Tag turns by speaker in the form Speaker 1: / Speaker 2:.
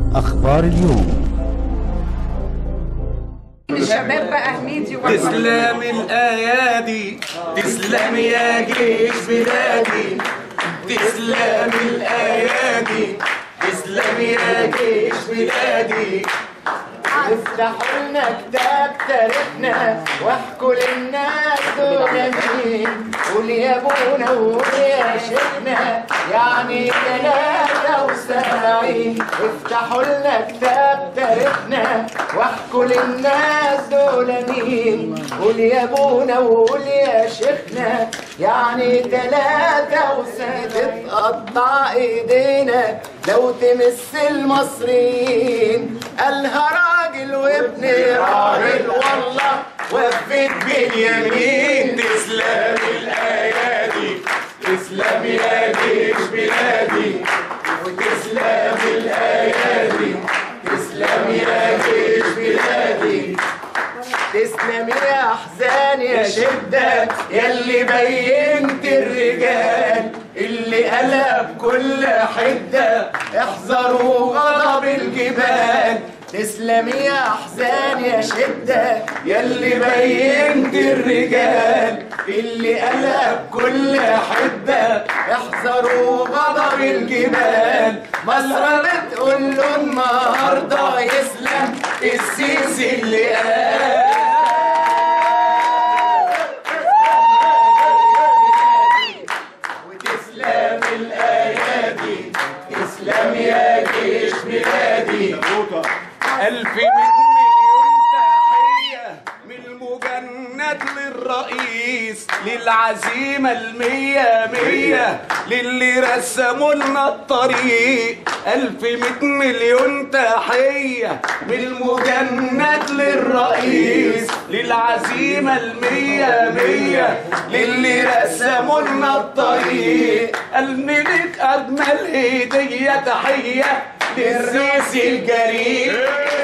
Speaker 1: أخبار اليوم
Speaker 2: شباب بقى هنيدي
Speaker 3: تسلم الايادي تسلم يا جيش بلادي تسلم الايادي تسلم يا جيش بلادي
Speaker 4: افتحوا لنا كتاب تاريخنا واحكوا للناس دول مين قول يا ابونا وقول يا شيخنا يعني ثلاثة وسبعين افتحوا لنا كتاب تاريخنا واحكوا للناس دول مين قول يا ابونا وقول يا شيخنا يعني ثلاثة وسبعين تقطع ايدينا لو تمس المصريين قالها راجل وابن راجل والله
Speaker 3: وفت باليمين تسلم الايادي تسلم يا جيش بلادي وتسلم الايادي تسلم يا جيش بلادي
Speaker 4: تسلم يا احزان يا شدة يلي بينت الرجال اللي قلب كل حدة احذروا غضب الجبال تسلم يا احزان يا شدة يلي بينت الرجال اللي قلب كل حدة احذروا غضب الجبال مصر بتقول له النهارده يسلم السيسي اللي قال
Speaker 3: وتسلم الايادي تسلم يا جيش بلادي ألف مليون تحية من المجند للرئيس للعزيمة المية مية للي رسموا لنا الطريق ألف مئة مليون تحية من المجند للرئيس للعزيمة المية مية للي رسموا لنا الطريق الملك أجمل هدية تحية للرئيس الجريء